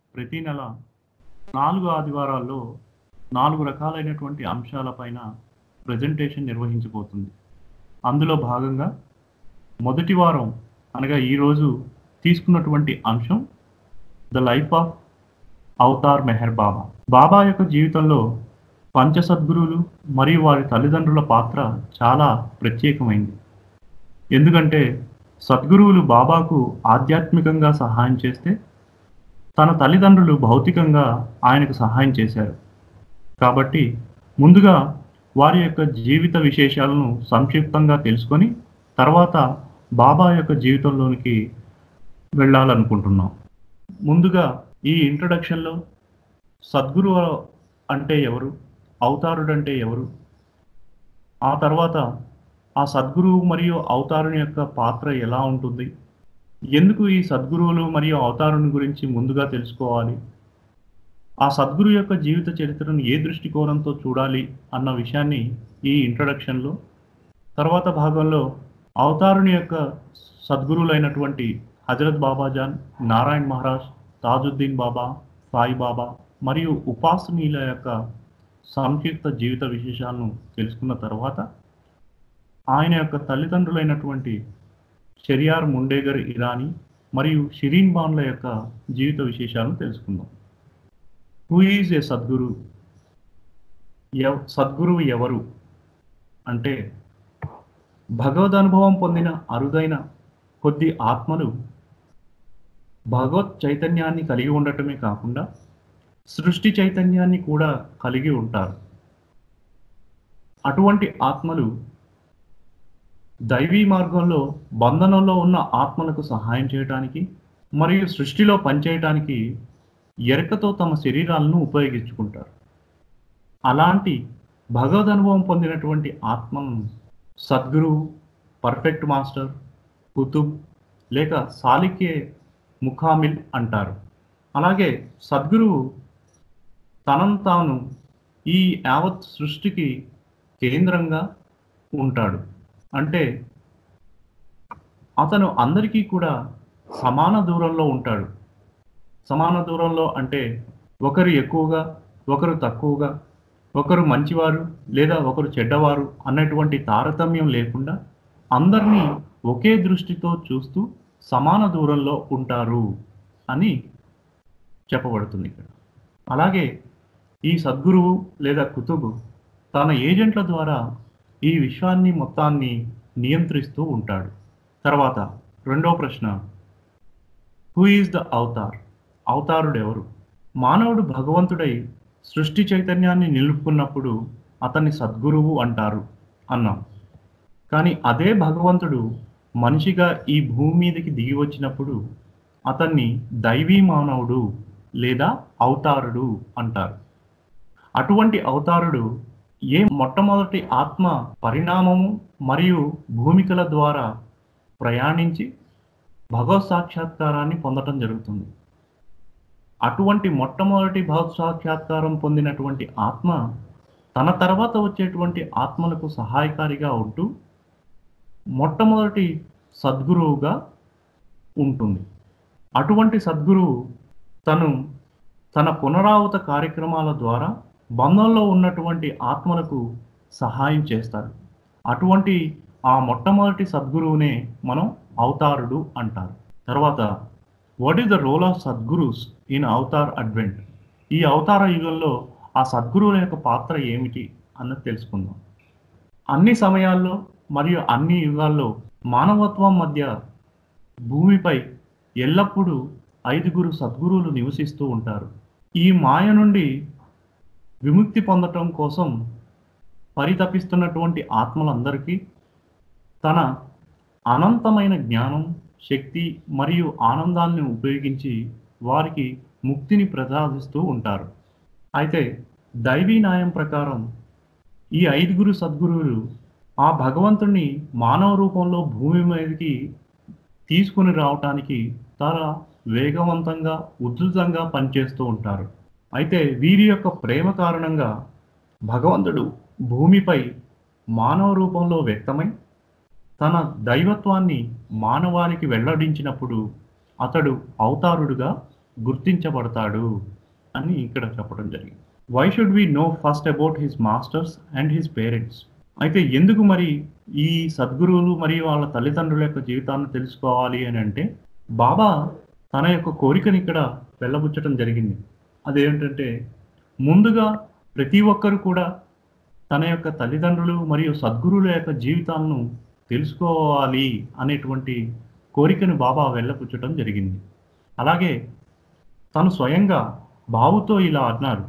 ప్రతి నెల నాలుగు ఆదివారాల్లో నాలుగు రకాలైనటువంటి అంశాలపైన ప్రజెంటేషన్ నిర్వహించబోతుంది అందులో భాగంగా మొదటి వారం అనగా ఈరోజు తీసుకున్నటువంటి అంశం the life of Avatar Meher Baba Baba యొక్క జీవితంలో పంచ సద్గురువులు మరియు వారి తల్లిదండ్రుల పాత్ర చాలా ప్రత్యేకమైంది ఎందుకంటే సద్గురువులు బాబాకు ఆధ్యాత్మికంగా సహాయం చేస్తే తన తల్లిదండ్రులు భౌతికంగా ఆయనకు సహాయం చేశారు కాబట్టి ముందుగా వారి యొక్క జీవిత విశేషాలను సంక్షిప్తంగా తెలుసుకొని తర్వాత బాబా యొక్క జీవితంలోనికి వెళ్ళాలనుకుంటున్నాం ముందుగా ఈ ఇంట్రడక్షన్లో సద్గురు అంటే ఎవరు అవతారుడు అంటే ఎవరు ఆ తర్వాత ఆ సద్గురువు మరియు అవతారుని యొక్క పాత్ర ఎలా ఉంటుంది ఎందుకు ఈ సద్గురువులు మరియు అవతారుని గురించి ముందుగా తెలుసుకోవాలి ఆ సద్గురు యొక్క జీవిత చరిత్రను ఏ దృష్టికోణంతో చూడాలి అన్న విషయాన్ని ఈ ఇంట్రడక్షన్లో తర్వాత భాగంలో అవతారుని యొక్క సద్గురువులైనటువంటి హజరత్ బాబాజాన్ నారాయణ్ మహారాజ్ తాజుద్దీన్ బాబా సాయి బాబా మరియు ఉపాసనీయుల యొక్క సంక్షిప్త జీవిత విశేషాలను తెలుసుకున్న తర్వాత ఆయన యొక్క తల్లిదండ్రులైనటువంటి షెరియార్ ముండేగర్ ఇరానీ మరియు షిరీన్ బాన్ల యొక్క జీవిత విశేషాలను తెలుసుకుందాం హూ ఈజ్ ఏ సద్గురు ఎవ్ సద్గురువు ఎవరు అంటే భగవద్ అనుభవం పొందిన అరుదైన కొద్ది ఆత్మలు భగవత్ చైతన్యాన్ని కలిగి ఉండటమే కాకుండా సృష్టి చైతన్యాన్ని కూడా కలిగి ఉంటారు అటువంటి ఆత్మలు దైవీ మార్గంలో బంధనంలో ఉన్న ఆత్మలకు సహాయం చేయడానికి మరియు సృష్టిలో పనిచేయడానికి ఎరకతో తమ శరీరాలను ఉపయోగించుకుంటారు అలాంటి భగవద్ అనుభవం పొందినటువంటి ఆత్మను సద్గురువు పర్ఫెక్ట్ మాస్టర్ కుతుబ్ లేక సాలికే ముఖామిల్ అంటారు అలాగే సద్గురువు తనను తాను ఈ యావత్ సృష్టికి కేంద్రంగా ఉంటాడు అంటే అతను అందరికీ కూడా సమాన దూరంలో ఉంటాడు సమాన దూరంలో అంటే ఒకరు ఎక్కువగా ఒకరు తక్కువగా ఒకరు మంచివారు లేదా ఒకరు చెడ్డవారు అన్నటువంటి తారతమ్యం లేకుండా అందరినీ ఒకే దృష్టితో చూస్తూ సమాన దూరంలో ఉంటారు అని చెప్పబడుతుంది ఇక్కడ అలాగే ఈ సద్గురువు లేదా కుతుబు తన ఏజెంట్ల ద్వారా ఈ విశ్వాన్ని మొత్తాన్ని నియంత్రిస్తూ ఉంటాడు తర్వాత రెండో ప్రశ్న హూ ఈజ్ ద అవతార్ అవతారుడు ఎవరు మానవుడు భగవంతుడై సృష్టి చైతన్యాన్ని నిలుపుకున్నప్పుడు అతన్ని సద్గురువు అంటారు అన్నాం కానీ అదే భగవంతుడు మనిషిగా ఈ భూమి మీదకి దిగి వచ్చినప్పుడు అతన్ని దైవీ మానవుడు లేదా అవతారుడు అంటారు అటువంటి అవతారుడు ఏ మొట్టమొదటి ఆత్మ పరిణామము మరియు భూమికల ద్వారా ప్రయాణించి భగవత్ సాక్షాత్కారాన్ని పొందటం జరుగుతుంది అటువంటి మొట్టమొదటి భగవత్ సాక్షాత్కారం పొందినటువంటి ఆత్మ తన తర్వాత వచ్చేటువంటి ఆత్మలకు సహాయకారిగా ఉంటూ మొట్టమొదటి సద్గురువుగా ఉంటుంది అటువంటి సద్గురువు తను తన పునరావృత కార్యక్రమాల ద్వారా బంధంలో ఉన్నటువంటి ఆత్మలకు సహాయం చేస్తారు అటువంటి ఆ మొట్టమొదటి సద్గురువునే మనం అవతారుడు అంటారు తర్వాత what is the role of Sadgurus in Avatar advent ఈ అవతార యుగంలో ఆ సద్గురువుల యొక్క పాత్ర ఏమిటి అన్నది తెలుసుకుందాం అన్ని సమయాల్లో మరియు అన్ని యుగాల్లో మానవత్వం మధ్య భూమిపై ఎల్లప్పుడూ ఐదుగురు సద్గురువులు నివసిస్తూ ఉంటారు ఈ మాయ నుండి విముక్తి పొందటం కోసం పరితపిస్తున్నటువంటి ఆత్మలందరికీ తన అనంతమైన జ్ఞానం శక్తి మరియు ఆనందాన్ని ఉపయోగించి వారికి ముక్తిని ప్రసాదిస్తూ ఉంటారు అయితే దైవీ న్యాయం ప్రకారం ఈ ఐదుగురు సద్గురువులు ఆ భగవంతుణ్ణి మానవ రూపంలో భూమి మీదకి తీసుకుని రావటానికి చాలా వేగవంతంగా ఉధృతంగా పనిచేస్తూ ఉంటారు అయితే వీరి యొక్క ప్రేమ కారణంగా భగవంతుడు భూమిపై మానవ రూపంలో వ్యక్తమై తన దైవత్వాన్ని మానవాళికి వెల్లడించినప్పుడు అతడు అవతారుడుగా గుర్తించబడతాడు అని ఇక్కడ చెప్పడం జరిగింది why should we know first about his masters and his parents అయితే ఎందుకు మరి ఈ సద్గురువులు మరియు వాళ్ళ తల్లిదండ్రుల యొక్క జీవితాన్ని తెలుసుకోవాలి అని అంటే బాబా తన యొక్క కోరికని ఇక్కడ వెళ్ళబుచ్చటం జరిగింది అదేంటంటే ముందుగా ప్రతి ఒక్కరు కూడా తన యొక్క తల్లిదండ్రులు మరియు సద్గురువుల యొక్క జీవితాలను తెలుసుకోవాలి అనేటువంటి కోరికను బాబా వెళ్ళపుచ్చటం జరిగింది అలాగే తను స్వయంగా బాబుతో ఇలా అన్నారు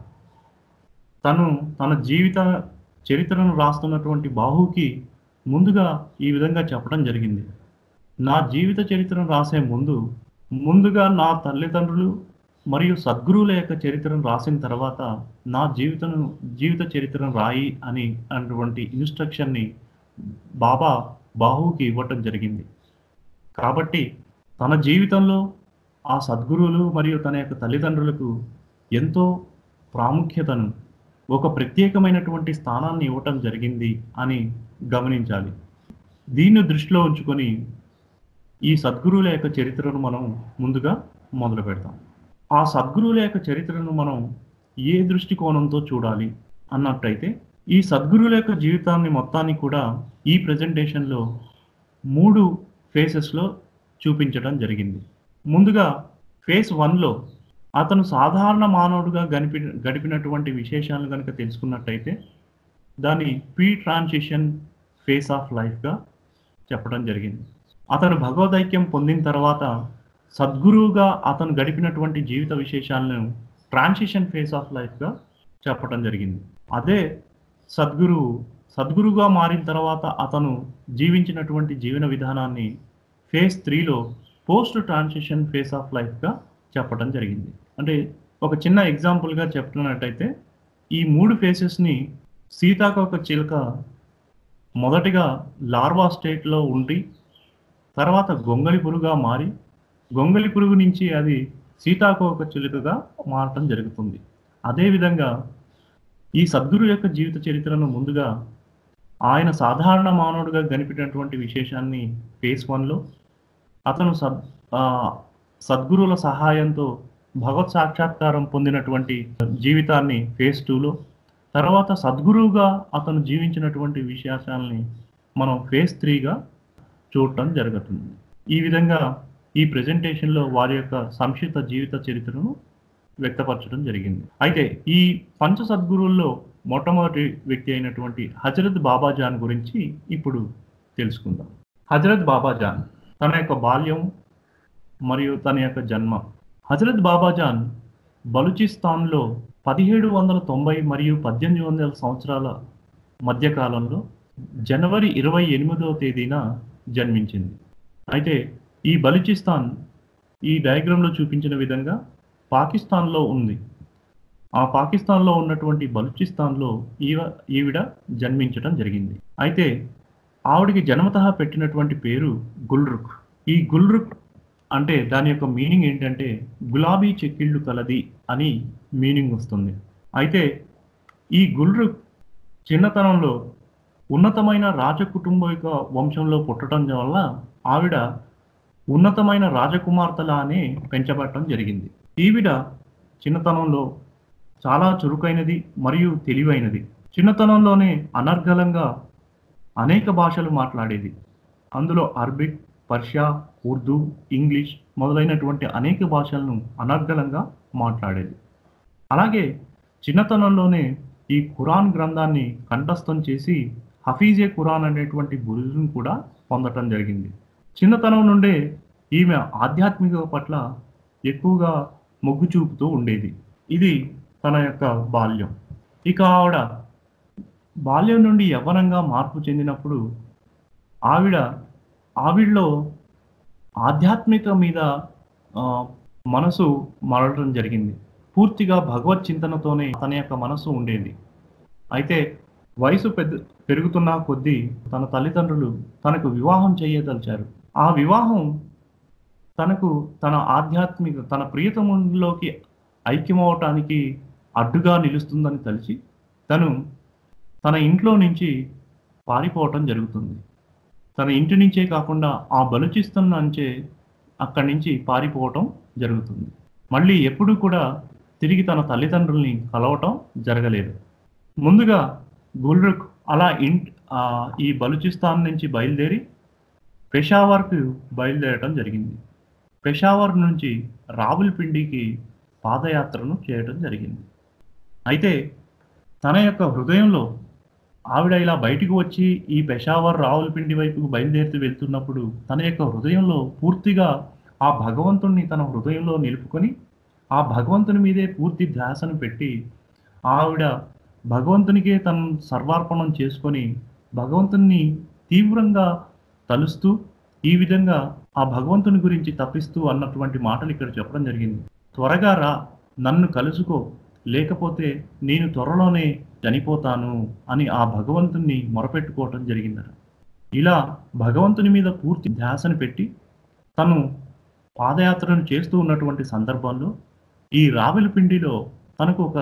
తను తన జీవిత చరిత్రను రాస్తున్నటువంటి బాహుకి ముందుగా ఈ విధంగా చెప్పడం జరిగింది నా జీవిత చరిత్రను రాసే ముందు ముందుగా నా తల్లిదండ్రులు మరియు సద్గురువుల యొక్క చరిత్రను రాసిన తర్వాత నా జీవితం జీవిత చరిత్రను రాయి అని అటువంటి ఇన్స్ట్రక్షన్ని బాబా బాహుకి ఇవ్వటం జరిగింది కాబట్టి తన జీవితంలో ఆ సద్గురువులు మరియు తన యొక్క తల్లిదండ్రులకు ఎంతో ప్రాముఖ్యతను ఒక ప్రత్యేకమైనటువంటి స్థానాన్ని ఇవ్వటం జరిగింది అని గమనించాలి దీన్ని దృష్టిలో ఉంచుకొని ఈ సద్గురువుల యొక్క చరిత్రను మనం ముందుగా మొదలు పెడతాం ఆ సద్గురువుల యొక్క చరిత్రను మనం ఏ దృష్టికోణంతో చూడాలి అన్నట్టయితే ఈ సద్గురువుల యొక్క జీవితాన్ని మొత్తాన్ని కూడా ఈ ప్రజెంటేషన్లో మూడు ఫేసెస్లో చూపించడం జరిగింది ముందుగా ఫేస్ వన్లో అతను సాధారణ మానవుడిగా గడిపి గడిపినటువంటి విశేషాలను కనుక తెలుసుకున్నట్టయితే దాన్ని ప్రీ ట్రాన్సిషన్ ఫేస్ ఆఫ్ లైఫ్గా చెప్పడం జరిగింది అతను భగవదైక్యం పొందిన తర్వాత సద్గురువుగా అతను గడిపినటువంటి జీవిత విశేషాలను ట్రాన్సిషన్ ఫేస్ ఆఫ్ లైఫ్గా చెప్పడం జరిగింది అదే సద్గురువు సద్గురువుగా మారిన తర్వాత అతను జీవించినటువంటి జీవన విధానాన్ని ఫేజ్ త్రీలో పోస్ట్ ట్రాన్సిషన్ ఫేస్ ఆఫ్ లైఫ్గా చెప్పడం జరిగింది అంటే ఒక చిన్న ఎగ్జాంపుల్గా చెప్తున్నట్టయితే ఈ మూడు ఫేసెస్ని సీతాకోక చిలుక మొదటిగా లార్వా స్టేట్లో ఉండి తర్వాత గొంగలి పురుగుగా మారి గొంగలి పురుగు నుంచి అది సీతాకోక చిలుకగా మారటం జరుగుతుంది అదేవిధంగా ఈ సద్గురు యొక్క జీవిత చరిత్రను ముందుగా ఆయన సాధారణ మానవుడిగా గనిపినటువంటి విశేషాన్ని ఫేస్ వన్లో అతను సద్ ఆ, సద్గురువుల సహాయంతో భగవత్ సాక్షాత్కారం పొందినటువంటి జీవితాన్ని ఫేస్ టూలో తర్వాత సద్గురువుగా అతను జీవించినటువంటి విశేషాలని మనం ఫేస్ త్రీగా చూడటం జరుగుతుంది ఈ విధంగా ఈ ప్రెజెంటేషన్లో వారి యొక్క సంక్షిప్త జీవిత చరిత్రను వ్యక్తపరచడం జరిగింది అయితే ఈ పంచ సద్గురువుల్లో మొట్టమొదటి వ్యక్తి అయినటువంటి హజరత్ బాబాజాన్ గురించి ఇప్పుడు తెలుసుకుందాం హజరత్ బాబాజాన్ తన యొక్క బాల్యం మరియు తన యొక్క జన్మ హజరత్ బాబాజాన్ బలూచిస్తాన్లో పదిహేడు వందల తొంభై మరియు పద్దెనిమిది వందల సంవత్సరాల మధ్యకాలంలో జనవరి ఇరవై ఎనిమిదవ తేదీన జన్మించింది అయితే ఈ బలూచిస్తాన్ ఈ డయాగ్రామ్లో చూపించిన విధంగా పాకిస్తాన్లో ఉంది ఆ పాకిస్తాన్లో ఉన్నటువంటి బలూచిస్తాన్లో ఈవ ఈవిడ జన్మించడం జరిగింది అయితే ఆవిడికి జన్మతః పెట్టినటువంటి పేరు గుల్రుక్ ఈ గుల్రుక్ అంటే దాని యొక్క మీనింగ్ ఏంటంటే గులాబీ చెక్కిళ్ళు కలది అని మీనింగ్ వస్తుంది అయితే ఈ గుల్రుక్ చిన్నతనంలో ఉన్నతమైన రాజకుటుంబ యొక్క వంశంలో పుట్టడం వల్ల ఆవిడ ఉన్నతమైన రాజకుమార్తెలానే పెంచబడటం జరిగింది ఈవిడ చిన్నతనంలో చాలా చురుకైనది మరియు తెలివైనది చిన్నతనంలోనే అనర్గళంగా అనేక భాషలు మాట్లాడేది అందులో అరబిక్ పర్షియా ఉర్దూ ఇంగ్లీష్ మొదలైనటువంటి అనేక భాషలను అనర్గళంగా మాట్లాడేది అలాగే చిన్నతనంలోనే ఈ ఖురాన్ గ్రంథాన్ని కంఠస్థం చేసి హఫీజే ఖురాన్ అనేటువంటి బిరుదును కూడా పొందటం జరిగింది చిన్నతనం నుండే ఈమె ఆధ్యాత్మిక పట్ల ఎక్కువగా మొగ్గు చూపుతూ ఉండేది ఇది తన యొక్క బాల్యం ఇక ఆవిడ బాల్యం నుండి యవ్వనంగా మార్పు చెందినప్పుడు ఆవిడ ఆవిడలో ఆధ్యాత్మిక మీద ఆ, మనసు మరలడం జరిగింది పూర్తిగా భగవత్ చింతనతోనే తన యొక్క మనసు ఉండేది అయితే వయసు పెద్ద పెరుగుతున్న కొద్దీ తన తల్లిదండ్రులు తనకు వివాహం చేయదలిచారు ఆ వివాహం తనకు తన ఆధ్యాత్మిక తన ప్రియతములోకి ఐక్యమవటానికి అడ్డుగా నిలుస్తుందని తలిచి తను తన ఇంట్లో నుంచి పారిపోవటం జరుగుతుంది తన ఇంటి నుంచే కాకుండా ఆ బలుచిస్తున్న నుంచే అక్కడి నుంచి పారిపోవటం జరుగుతుంది మళ్ళీ ఎప్పుడూ కూడా తిరిగి తన తల్లిదండ్రుల్ని కలవటం జరగలేదు ముందుగా గుల్రుక్ అలా ఇంట్ ఆ, ఈ బలూచిస్తాన్ నుంచి బయలుదేరి పెషావర్కు బయలుదేరటం జరిగింది పెషావర్ నుంచి రావుల్పిండికి పాదయాత్రను చేయటం జరిగింది అయితే తన యొక్క హృదయంలో ఆవిడ ఇలా బయటికి వచ్చి ఈ పెషావర్ రావులపిండి వైపుకు బయలుదేరుతూ వెళ్తున్నప్పుడు తన యొక్క హృదయంలో పూర్తిగా ఆ భగవంతుణ్ణి తన హృదయంలో నిలుపుకొని ఆ భగవంతుని మీదే పూర్తి ధ్యాసను పెట్టి ఆవిడ భగవంతునికే తను సర్వార్పణం చేసుకొని భగవంతుని తీవ్రంగా తలుస్తూ ఈ విధంగా ఆ భగవంతుని గురించి తప్పిస్తూ అన్నటువంటి మాటలు ఇక్కడ చెప్పడం జరిగింది త్వరగా రా నన్ను కలుసుకో లేకపోతే నేను త్వరలోనే చనిపోతాను అని ఆ భగవంతుణ్ణి మొరపెట్టుకోవటం జరిగిందట ఇలా భగవంతుని మీద పూర్తి ధ్యాసను పెట్టి తను పాదయాత్రను చేస్తూ ఉన్నటువంటి సందర్భంలో ఈ రావిలపిండిలో తనకు ఒక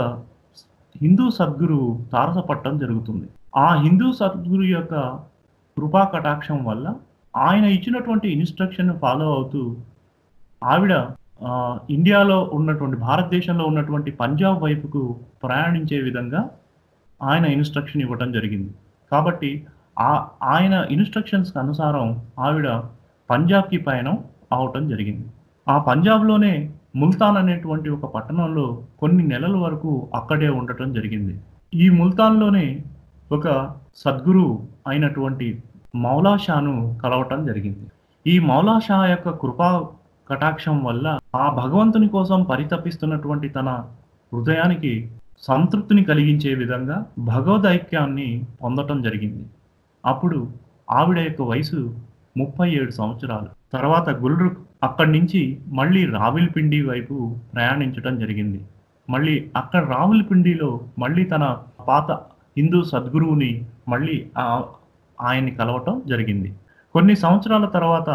హిందూ సద్గురువు తారసపట్టం జరుగుతుంది ఆ హిందూ సద్గురు యొక్క కృపా కటాక్షం వల్ల ఆయన ఇచ్చినటువంటి ఇన్స్ట్రక్షన్ ఫాలో అవుతూ ఆవిడ ఆ, ఇండియాలో ఉన్నటువంటి భారతదేశంలో ఉన్నటువంటి పంజాబ్ వైపుకు ప్రయాణించే విధంగా ఆయన ఇన్స్ట్రక్షన్ ఇవ్వటం జరిగింది కాబట్టి ఆ ఆయన ఇన్స్ట్రక్షన్స్ అనుసారం ఆవిడ పంజాబ్కి పయనం అవటం జరిగింది ఆ పంజాబ్లోనే ముల్తాన్ అనేటువంటి ఒక పట్టణంలో కొన్ని నెలల వరకు అక్కడే ఉండటం జరిగింది ఈ ముల్తాన్లోనే ఒక సద్గురు అయినటువంటి మౌలా షాను కలవటం జరిగింది ఈ మౌలా షా యొక్క కృపా కటాక్షం వల్ల ఆ భగవంతుని కోసం పరితపిస్తున్నటువంటి తన హృదయానికి సంతృప్తిని కలిగించే విధంగా భగవదైక్యాన్ని పొందటం జరిగింది అప్పుడు ఆవిడ యొక్క వయసు ముప్పై ఏడు సంవత్సరాలు తర్వాత గుల్రుక్ అక్కడి నుంచి మళ్ళీ రావిల్పిండి వైపు ప్రయాణించడం జరిగింది మళ్ళీ అక్కడ రావులపిండిలో మళ్ళీ తన పాత హిందూ సద్గురువుని మళ్ళీ ఆ- ఆయన్ని కలవటం జరిగింది కొన్ని సంవత్సరాల తర్వాత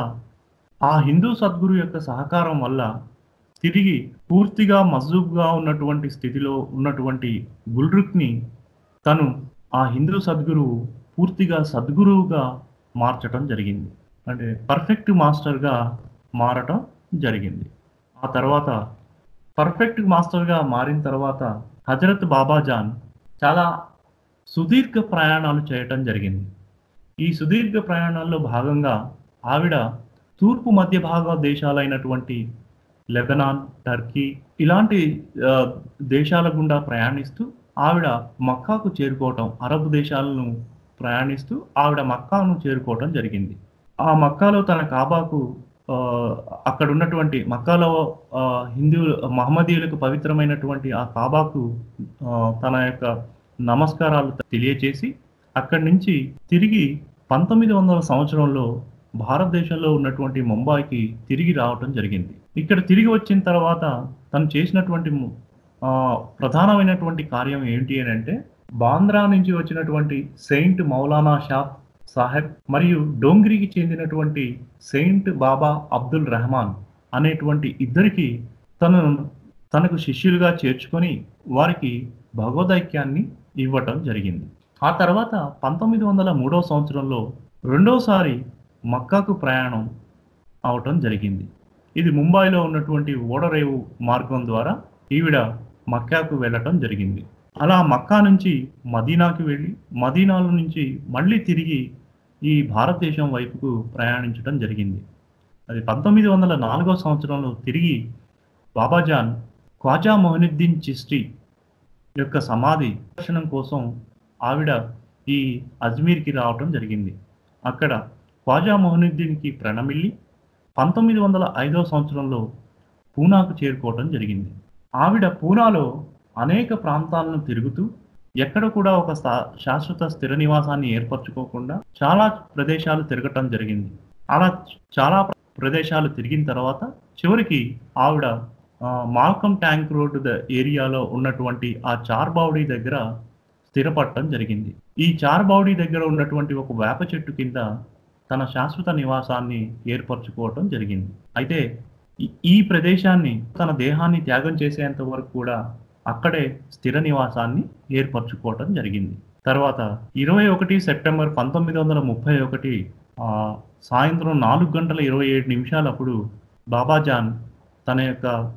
ఆ హిందూ సద్గురు యొక్క సహకారం వల్ల తిరిగి పూర్తిగా మజూబ్గా ఉన్నటువంటి స్థితిలో ఉన్నటువంటి గుల్రుక్ని తను ఆ హిందూ సద్గురువు పూర్తిగా సద్గురువుగా మార్చటం జరిగింది అంటే పర్ఫెక్ట్ మాస్టర్గా మారటం జరిగింది ఆ తర్వాత పర్ఫెక్ట్ మాస్టర్గా మారిన తర్వాత హజరత్ బాబాజాన్ చాలా సుదీర్ఘ ప్రయాణాలు చేయటం జరిగింది ఈ సుదీర్ఘ ప్రయాణాల్లో భాగంగా ఆవిడ తూర్పు మధ్య భాగ దేశాలైనటువంటి లెబనాన్ టర్కీ ఇలాంటి ఆ, దేశాల గుండా ప్రయాణిస్తూ ఆవిడ మక్కాకు చేరుకోవటం అరబ్ దేశాలను ప్రయాణిస్తూ ఆవిడ మక్కాను చేరుకోవటం జరిగింది ఆ మక్కాలో తన కాబాకు ఆ, అక్కడ ఉన్నటువంటి మక్కాలో ఆ, హిందూ మహమ్మదీయులకు పవిత్రమైనటువంటి ఆ కాబాకు ఆ, తన యొక్క నమస్కారాలు తెలియచేసి అక్కడి నుంచి తిరిగి పంతొమ్మిది వందల సంవత్సరంలో భారతదేశంలో ఉన్నటువంటి ముంబాయికి తిరిగి రావటం జరిగింది ఇక్కడ తిరిగి వచ్చిన తర్వాత తను చేసినటువంటి ము- ఆ, ప్రధానమైనటువంటి కార్యం ఏంటి అని అంటే బాంద్రా నుంచి వచ్చినటువంటి సెయింట్ మౌలానా షాప్ సాహెబ్ మరియు డోంగ్రీకి చెందినటువంటి సెయింట్ బాబా అబ్దుల్ రెహమాన్ అనేటువంటి ఇద్దరికి తను తనకు శిష్యులుగా చేర్చుకొని వారికి భగవదైక్యాన్ని ఇవ్వటం జరిగింది ఆ తర్వాత పంతొమ్మిది వందల మూడవ సంవత్సరంలో రెండోసారి మక్కాకు ప్రయాణం అవటం జరిగింది ఇది ముంబైలో ఉన్నటువంటి ఓడరేవు మార్గం ద్వారా ఈవిడ మక్కాకు వెళ్ళటం జరిగింది అలా మక్కా నుంచి మదీనాకి వెళ్ళి మదీనాల నుంచి మళ్ళీ తిరిగి ఈ భారతదేశం వైపుకు ప్రయాణించడం జరిగింది అది పంతొమ్మిది వందల నాలుగో సంవత్సరంలో తిరిగి బాబాజాన్ ఖ్వాజా మొహినుద్దీన్ చిస్టి యొక్క సమాధి దర్శనం కోసం ఆవిడ ఈ అజ్మీర్కి రావటం జరిగింది అక్కడ ఖ్వాజా మొహినుద్దీన్కి ప్రణమిల్లి పంతొమ్మిది వందల ఐదో సంవత్సరంలో పూనాకు చేరుకోవటం జరిగింది ఆవిడ పూనాలో అనేక ప్రాంతాలను తిరుగుతూ ఎక్కడ కూడా ఒక శా- శాశ్వత స్థిర నివాసాన్ని ఏర్పరచుకోకుండా చాలా ప్రదేశాలు తిరగటం జరిగింది అలా చాలా ప్ర- ప్రదేశాలు తిరిగిన తర్వాత చివరికి ఆవిడ ఆ, మాల్కమ్ ట్యాంక్ రోడ్ ద ఏరియాలో ఉన్నటువంటి ఆ చార్బౌడీ దగ్గర స్థిరపడటం జరిగింది ఈ చార్బౌడీ దగ్గర ఉన్నటువంటి ఒక వేప చెట్టు కింద తన శాశ్వత నివాసాన్ని ఏర్పరచుకోవటం జరిగింది అయితే ఈ- ఈ ప్రదేశాన్ని తన దేహాన్ని త్యాగం చేసేంత వరకు కూడా అక్కడే స్థిర నివాసాన్ని ఏర్పరచుకోవటం జరిగింది తర్వాత ఇరవై ఒకటి సెప్టెంబర్ పంతొమ్మిది వందల ముప్పై ఒకటి ఆ, సాయంత్రం నాలుగు గంటల ఇరవై ఏడు నిమిషాలప్పుడు బాబాజాన్ తన యొక్క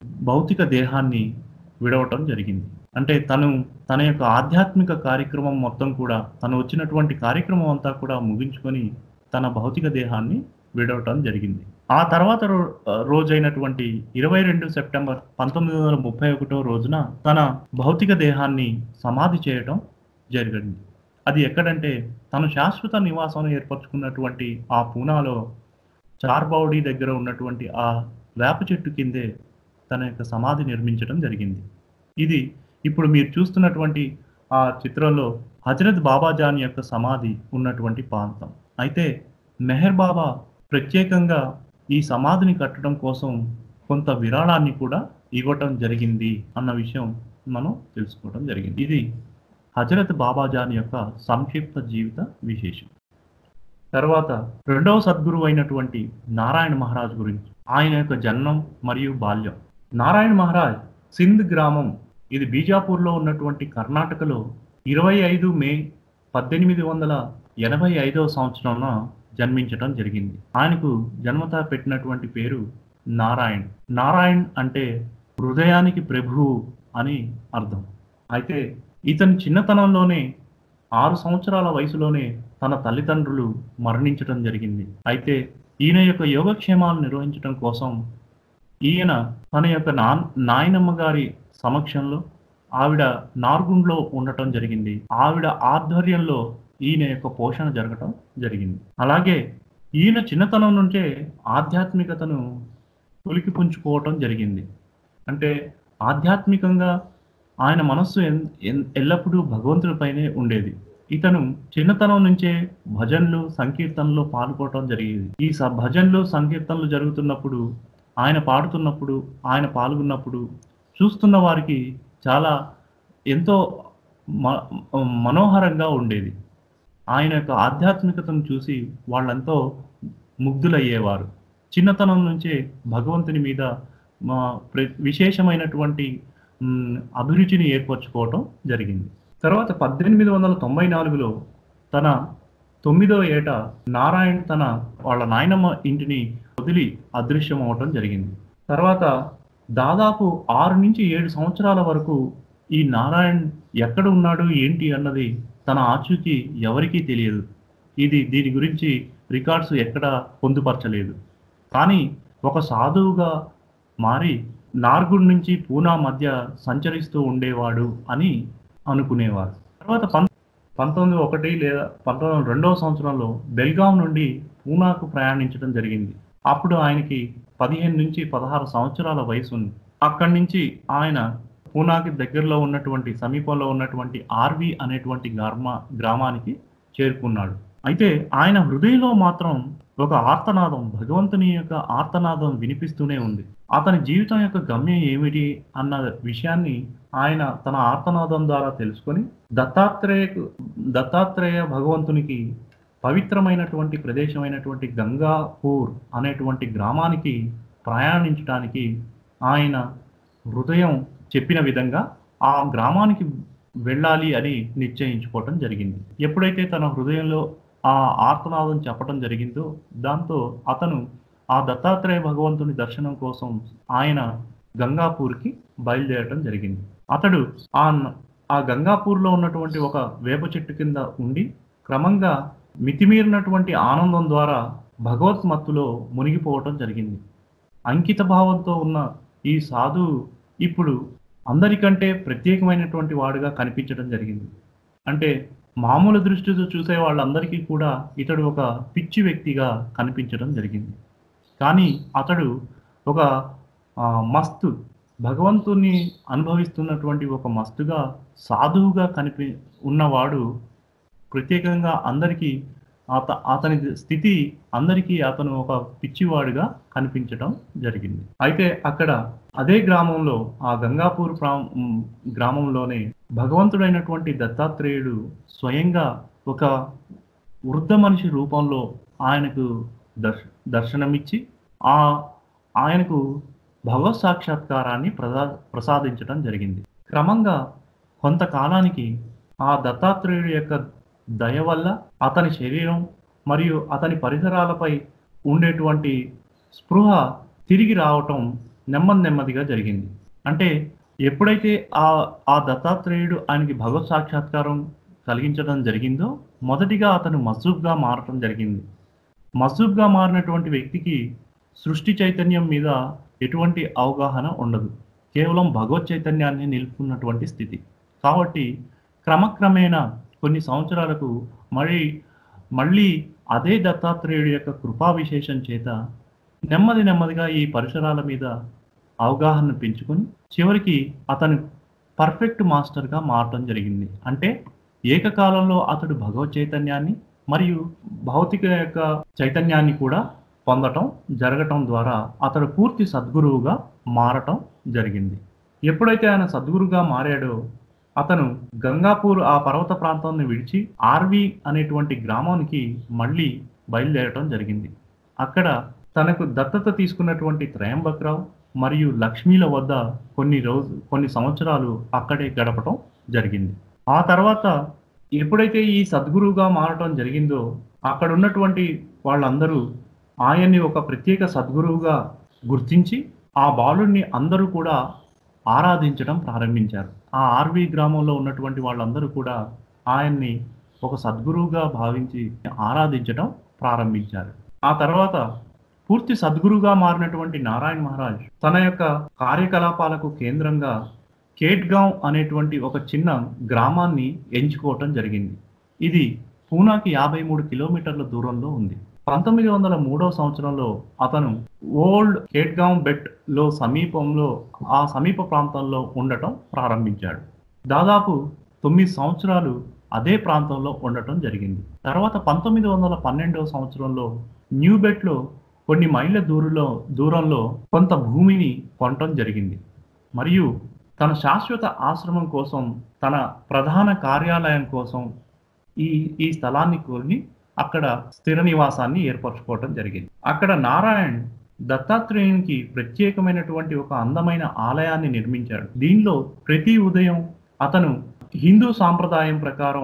భౌతిక దేహాన్ని విడవటం జరిగింది అంటే తను తన యొక్క ఆధ్యాత్మిక కార్యక్రమం మొత్తం కూడా తను వచ్చినటువంటి కార్యక్రమం అంతా కూడా ముగించుకొని తన భౌతిక దేహాన్ని విడవటం జరిగింది ఆ తర్వాత రో రోజైనటువంటి ఇరవై రెండు సెప్టెంబర్ పంతొమ్మిది వందల ముప్పై ఒకటో రోజున తన భౌతిక దేహాన్ని సమాధి చేయటం జరిగింది అది ఎక్కడంటే తను శాశ్వత నివాసం ఏర్పరచుకున్నటువంటి ఆ పూనాలో చార్బౌడి దగ్గర ఉన్నటువంటి ఆ వేప చెట్టు కిందే తన యొక్క సమాధి నిర్మించడం జరిగింది ఇది ఇప్పుడు మీరు చూస్తున్నటువంటి ఆ చిత్రంలో హజరత్ బాబాజాన్ యొక్క సమాధి ఉన్నటువంటి ప్రాంతం అయితే మెహర్ బాబా ప్రత్యేకంగా ఈ సమాధిని కట్టడం కోసం కొంత విరాళాన్ని కూడా ఇవ్వటం జరిగింది అన్న విషయం మనం తెలుసుకోవడం జరిగింది ఇది హజరత్ బాబాజాన్ యొక్క సంక్షిప్త జీవిత విశేషం తర్వాత రెండవ సద్గురువు అయినటువంటి నారాయణ మహారాజ్ గురించి ఆయన యొక్క జన్మం మరియు బాల్యం నారాయణ మహారాజ్ సింధ్ గ్రామం ఇది బీజాపూర్లో ఉన్నటువంటి కర్ణాటకలో ఇరవై ఐదు మే పద్దెనిమిది వందల ఎనభై ఐదవ సంవత్సరంలో జన్మించడం జరిగింది ఆయనకు జన్మత పెట్టినటువంటి పేరు నారాయణ్ నారాయణ్ అంటే హృదయానికి ప్రభువు అని అర్థం అయితే ఇతని చిన్నతనంలోనే ఆరు సంవత్సరాల వయసులోనే తన తల్లిదండ్రులు మరణించడం జరిగింది అయితే ఈయన యొక్క యోగక్షేమాలు నిర్వహించడం కోసం ఈయన తన యొక్క నా నాయనమ్మ గారి సమక్షంలో ఆవిడ నార్గుండ్లో ఉండటం జరిగింది ఆవిడ ఆధ్వర్యంలో ఈయన యొక్క పోషణ జరగటం జరిగింది అలాగే ఈయన చిన్నతనం నుంచే ఆధ్యాత్మికతను తొలికి పుంజుకోవటం జరిగింది అంటే ఆధ్యాత్మికంగా ఆయన మనస్సు ఎన్- ఎన్- ఎల్లప్పుడూ భగవంతుడిపైనే ఉండేది ఇతను చిన్నతనం నుంచే భజన్లు సంకీర్తనలో పాల్గొనడం జరిగేది ఈ స భజన్లు సంకీర్తనలు జరుగుతున్నప్పుడు ఆయన పాడుతున్నప్పుడు ఆయన పాల్గొన్నప్పుడు చూస్తున్న వారికి చాలా ఎంతో మ- మనోహరంగా ఉండేది ఆయన యొక్క ఆధ్యాత్మికతను చూసి వాళ్ళంతో ముగ్ధులయ్యేవారు చిన్నతనం నుంచే భగవంతుని మీద మా ప్ర- విశేషమైనటువంటి మ్, అభిరుచిని ఏర్పరచుకోవటం జరిగింది తర్వాత పద్దెనిమిది వందల తొంభై నాలుగులో తన తొమ్మిదో ఏట నారాయణ్ తన వాళ్ళ నాయనమ్మ ఇంటిని వదిలి అదృశ్యం అవటం జరిగింది తర్వాత దాదాపు ఆరు నుంచి ఏడు సంవత్సరాల వరకు ఈ నారాయణ్ ఎక్కడ ఉన్నాడు ఏంటి అన్నది తన ఆచూకీ ఎవరికీ తెలియదు ఇది దీని గురించి రికార్డ్స్ ఎక్కడ పొందుపరచలేదు కానీ ఒక సాధువుగా మారి నార్గుడ్ నుంచి పూనా మధ్య సంచరిస్తూ ఉండేవాడు అని అనుకునేవారు తర్వాత పం పంతొమ్మిది ఒకటి లేదా పంతొమ్మిది రెండవ సంవత్సరంలో బెల్గాం నుండి పూనాకు ప్రయాణించడం జరిగింది అప్పుడు ఆయనకి పదిహేను నుంచి పదహారు సంవత్సరాల వయసు ఉంది అక్కడి నుంచి ఆయన పూనాకి దగ్గరలో ఉన్నటువంటి సమీపంలో ఉన్నటువంటి ఆర్వి అనేటువంటి గ్రామ గ్రామానికి చేరుకున్నాడు అయితే ఆయన హృదయంలో మాత్రం ఒక ఆర్తనాదం భగవంతుని యొక్క ఆర్తనాదం వినిపిస్తూనే ఉంది అతని జీవితం యొక్క గమ్యం ఏమిటి అన్న విషయాన్ని ఆయన తన ఆర్తనాదం ద్వారా తెలుసుకొని దత్తాత్రేయకు దత్తాత్రేయ భగవంతునికి పవిత్రమైనటువంటి ప్రదేశమైనటువంటి గంగాపూర్ అనేటువంటి గ్రామానికి ప్రయాణించడానికి ఆయన హృదయం చెప్పిన విధంగా ఆ గ్రామానికి వెళ్ళాలి అని నిశ్చయించుకోవటం జరిగింది ఎప్పుడైతే తన హృదయంలో ఆ ఆర్తనాదం చెప్పడం జరిగిందో దాంతో అతను ఆ దత్తాత్రేయ భగవంతుని దర్శనం కోసం ఆయన గంగాపూర్కి బయలుదేరటం జరిగింది అతడు ఆ న- ఆ గంగాపూర్లో ఉన్నటువంటి ఒక వేప చెట్టు కింద ఉండి క్రమంగా మితిమీరినటువంటి ఆనందం ద్వారా భగవత్మత్తులో మునిగిపోవటం జరిగింది అంకిత భావంతో ఉన్న ఈ సాధువు ఇప్పుడు అందరికంటే ప్రత్యేకమైనటువంటి వాడుగా కనిపించడం జరిగింది అంటే మామూలు దృష్టితో చూసే వాళ్ళందరికీ కూడా ఇతడు ఒక పిచ్చి వ్యక్తిగా కనిపించడం జరిగింది కానీ అతడు ఒక ఆ, మస్తు భగవంతుని అనుభవిస్తున్నటువంటి ఒక మస్తుగా సాధువుగా కనిపి ఉన్నవాడు ప్రత్యేకంగా అందరికీ అత అతని స్థితి అందరికీ అతను ఒక పిచ్చివాడుగా కనిపించడం జరిగింది అయితే అక్కడ అదే గ్రామంలో ఆ గంగాపూర్ ప్రా- ఉమ్, గ్రామంలోనే భగవంతుడైనటువంటి దత్తాత్రేయుడు స్వయంగా ఒక వృద్ధ మనిషి రూపంలో ఆయనకు దర్శ దర్శనమిచ్చి ఆ ఆయనకు భగవత్ సాక్షాత్కారాన్ని ప్రసా ప్రసాదించడం జరిగింది క్రమంగా కొంతకాలానికి ఆ దత్తాత్రేయుడి యొక్క దయ వల్ల అతని శరీరం మరియు అతని పరిసరాలపై ఉండేటువంటి స్పృహ తిరిగి రావటం నెమ్మది నెమ్మదిగా జరిగింది అంటే ఎప్పుడైతే ఆ ఆ దత్తాత్రేయుడు ఆయనకి భగవత్ సాక్షాత్కారం కలిగించడం జరిగిందో మొదటిగా అతను మసూబ్గా మారటం జరిగింది మసూబ్గా మారినటువంటి వ్యక్తికి సృష్టి చైతన్యం మీద ఎటువంటి అవగాహన ఉండదు కేవలం భగవత్ చైతన్యాన్ని నిలుపుకున్నటువంటి స్థితి కాబట్టి క్రమక్రమేణా కొన్ని సంవత్సరాలకు మళ్ళీ మళ్ళీ అదే దత్తాత్రేయుడి యొక్క కృపా విశేషం చేత నెమ్మది నెమ్మదిగా ఈ పరిసరాల మీద అవగాహన పెంచుకొని చివరికి అతను పర్ఫెక్ట్ మాస్టర్గా మారటం జరిగింది అంటే ఏకకాలంలో అతడు భగవత్ చైతన్యాన్ని మరియు భౌతిక యొక్క చైతన్యాన్ని కూడా పొందటం జరగటం ద్వారా అతడు పూర్తి సద్గురువుగా మారటం జరిగింది ఎప్పుడైతే ఆయన సద్గురుగా మారాడో అతను గంగాపూర్ ఆ పర్వత ప్రాంతాన్ని విడిచి ఆర్వి అనేటువంటి గ్రామానికి మళ్ళీ బయలుదేరటం జరిగింది అక్కడ తనకు దత్తత తీసుకున్నటువంటి త్రయంబక్రావు మరియు లక్ష్మీల వద్ద కొన్ని రోజు కొన్ని సంవత్సరాలు అక్కడే గడపటం జరిగింది ఆ తర్వాత ఎప్పుడైతే ఈ సద్గురువుగా మారటం జరిగిందో అక్కడ ఉన్నటువంటి వాళ్ళందరూ ఆయన్ని ఒక ప్రత్యేక సద్గురువుగా గుర్తించి ఆ బాలుడిని అందరూ కూడా ఆరాధించడం ప్రారంభించారు ఆ ఆర్వి గ్రామంలో ఉన్నటువంటి వాళ్ళందరూ కూడా ఆయన్ని ఒక సద్గురువుగా భావించి ఆరాధించడం ప్రారంభించారు ఆ తర్వాత పూర్తి సద్గురుగా మారినటువంటి నారాయణ మహారాజ్ తన యొక్క కార్యకలాపాలకు కేంద్రంగా కేట్గాంవ్ అనేటువంటి ఒక చిన్న గ్రామాన్ని ఎంచుకోవటం జరిగింది ఇది పూనాకి యాభై మూడు కిలోమీటర్ల దూరంలో ఉంది పంతొమ్మిది వందల మూడవ సంవత్సరంలో అతను ఓల్డ్ కేట్గాంవ్ బెట్ లో సమీపంలో ఆ సమీప ప్రాంతంలో ఉండటం ప్రారంభించాడు దాదాపు తొమ్మిది సంవత్సరాలు అదే ప్రాంతంలో ఉండటం జరిగింది తర్వాత పంతొమ్మిది వందల పన్నెండవ సంవత్సరంలో న్యూబెట్లో కొన్ని మైళ్ళ దూరంలో దూరంలో కొంత భూమిని కొనటం జరిగింది మరియు తన శాశ్వత ఆశ్రమం కోసం తన ప్రధాన కార్యాలయం కోసం ఈ ఈ స్థలాన్ని కోరి అక్కడ స్థిర నివాసాన్ని ఏర్పరచుకోవటం జరిగింది అక్కడ నారాయణ్ దత్తాత్రేయునికి ప్రత్యేకమైనటువంటి ఒక అందమైన ఆలయాన్ని నిర్మించాడు దీనిలో ప్రతి ఉదయం అతను హిందూ సాంప్రదాయం ప్రకారం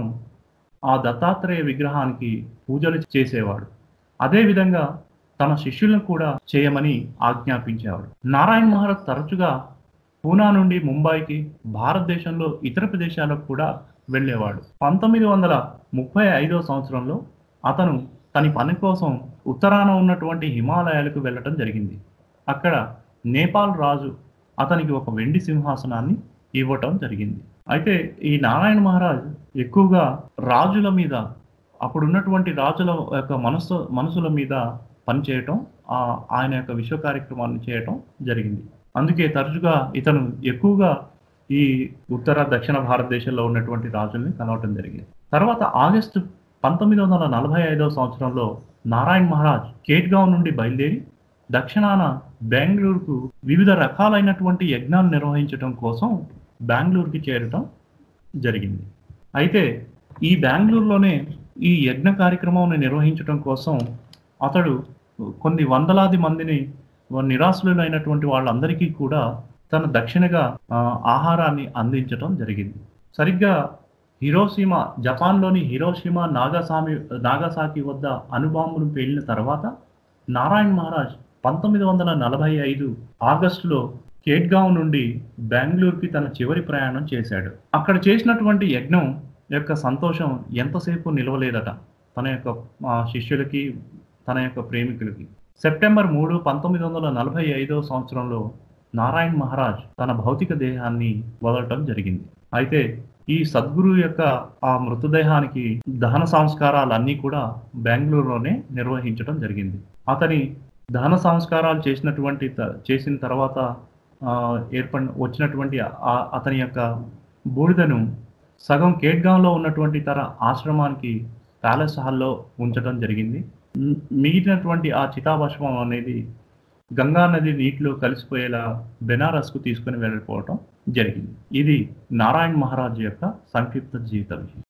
ఆ దత్తాత్రేయ విగ్రహానికి పూజలు చేసేవాడు అదేవిధంగా తన శిష్యులను కూడా చేయమని ఆజ్ఞాపించేవాడు నారాయణ మహారాజ్ తరచుగా పూనా నుండి ముంబైకి భారతదేశంలో ఇతర ప్రదేశాలకు కూడా వెళ్ళేవాడు పంతొమ్మిది వందల ముప్పై ఐదో సంవత్సరంలో అతను తన పని కోసం ఉత్తరాన ఉన్నటువంటి హిమాలయాలకు వెళ్ళటం జరిగింది అక్కడ నేపాల్ రాజు అతనికి ఒక వెండి సింహాసనాన్ని ఇవ్వటం జరిగింది అయితే ఈ నారాయణ మహారాజ్ ఎక్కువగా రాజుల మీద అప్పుడున్నటువంటి రాజుల యొక్క మనసు మనసుల మీద పనిచేయటం ఆ ఆయన యొక్క విశ్వ కార్యక్రమాన్ని చేయటం జరిగింది అందుకే తరచుగా ఇతను ఎక్కువగా ఈ ఉత్తర దక్షిణ భారతదేశంలో ఉన్నటువంటి రాజుల్ని కలవటం జరిగింది తర్వాత ఆగస్టు పంతొమ్మిది వందల నలభై ఐదవ సంవత్సరంలో నారాయణ్ మహారాజ్ కేట్గావ్ నుండి బయలుదేరి దక్షిణాన బెంగళూరుకు వివిధ రకాలైనటువంటి యజ్ఞాలు నిర్వహించడం కోసం బెంగళూరుకి చేరటం జరిగింది అయితే ఈ బెంగళూరులోనే ఈ యజ్ఞ కార్యక్రమం నిర్వహించడం కోసం అతడు కొన్ని వందలాది మందిని నిరాశులైనటువంటి వాళ్ళందరికీ కూడా తన దక్షిణగా ఆ, ఆహారాన్ని అందించడం జరిగింది సరిగ్గా హిరోషిమా జపాన్లోని హిరోషిమా నాగాసామి నాగాసాకి వద్ద అణుబాంబులు పేలిన తర్వాత నారాయణ్ మహారాజ్ పంతొమ్మిది వందల నలభై ఐదు ఆగస్టులో కేట్గావ్ నుండి బెంగళూరుకి తన చివరి ప్రయాణం చేశాడు అక్కడ చేసినటువంటి యజ్ఞం యొక్క సంతోషం ఎంతసేపు నిలవలేదట తన యొక్క ఆ, శిష్యులకి తన యొక్క ప్రేమికులకి సెప్టెంబర్ మూడు పంతొమ్మిది వందల నలభై ఐదవ సంవత్సరంలో నారాయణ్ మహారాజ్ తన భౌతిక దేహాన్ని వదలటం జరిగింది అయితే ఈ సద్గురు యొక్క ఆ మృతదేహానికి దహన సంస్కారాలన్నీ కూడా బెంగళూరులోనే నిర్వహించడం జరిగింది అతని దహన సంస్కారాలు చేసినటువంటి త- చేసిన తర్వాత ఆ, ఏర్పడిన వచ్చినటువంటి ఆ- అతని యొక్క బూడిదను సగం కేట్గాంలో ఉన్నటువంటి తన ఆశ్రమానికి ప్యాలెస్ హాల్లో ఉంచడం జరిగింది మ్- మిగిలినటువంటి ఆ చితాభస్మం అనేది గంగా నది నీటిలో కలిసిపోయేలా బెనారస్కు తీసుకుని వెళ్ళిపోవటం జరిగింది ఇది నారాయణ్ మహారాజ్ యొక్క సంక్షిప్త జీవిత విషయం